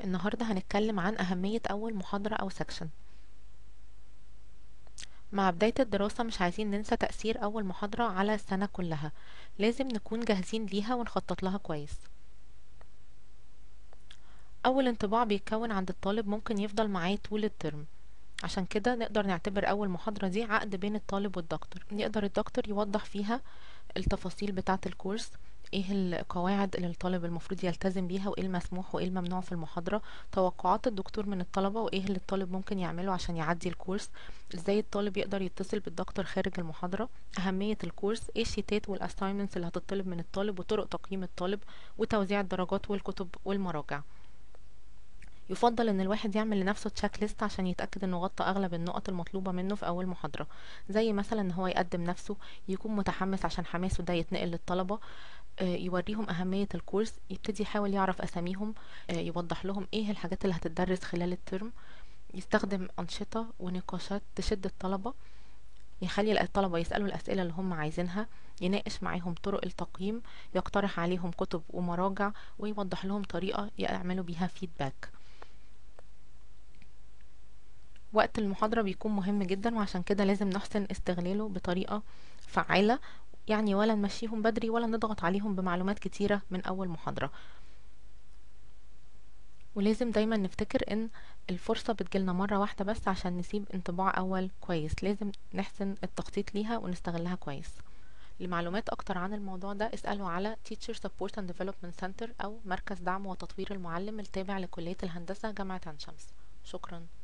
النهاردة هنتكلم عن أهمية أول محاضرة أو سكشن مع بداية الدراسة مش عايزين ننسى تأثير أول محاضرة على السنة كلها لازم نكون جاهزين ليها ونخطط لها كويس أول انطباع بيتكون عند الطالب ممكن يفضل معاه طول الترم عشان كده نقدر نعتبر أول محاضرة دي عقد بين الطالب والدكتور يقدر الدكتور يوضح فيها التفاصيل بتاعة الكورس ايه القواعد اللي الطالب المفروض يلتزم بيها وايه المسموح وايه الممنوع في المحاضرة توقعات الدكتور من الطلبة وايه اللي الطالب ممكن يعمله عشان يعدي الكورس ازاي الطالب يقدر يتصل بالدكتور خارج المحاضرة اهمية الكورس ايه الشيتات والاساينمنتس اللي هتطلب من الطالب وطرق تقييم الطالب وتوزيع الدرجات والكتب والمراجع يفضل ان الواحد يعمل لنفسه تشيك ليست عشان يتاكد انه غطى اغلب النقط المطلوبه منه في اول محاضره زي مثلا ان هو يقدم نفسه يكون متحمس عشان حماسه ده يتنقل للطلبه يوريهم أهمية الكورس يبتدي يحاول يعرف أساميهم يوضح لهم إيه الحاجات اللي هتدرس خلال الترم يستخدم أنشطة ونقاشات تشد الطلبة يخلي الطلبة يسألوا الأسئلة اللي هم عايزينها يناقش معاهم طرق التقييم يقترح عليهم كتب ومراجع ويوضح لهم طريقة يعملوا بيها فيدباك وقت المحاضرة بيكون مهم جدا وعشان كده لازم نحسن استغلاله بطريقة فعالة يعني ولا نمشيهم بدري ولا نضغط عليهم بمعلومات كتيرة من أول محاضرة ولازم دايما نفتكر ان الفرصة بتجيلنا مرة واحدة بس عشان نسيب انطباع أول كويس لازم نحسن التخطيط ليها ونستغلها كويس لمعلومات أكتر عن الموضوع ده اسألوا على Teacher Support and Development Center أو مركز دعم وتطوير المعلم التابع لكلية الهندسة جامعة عين شمس شكرا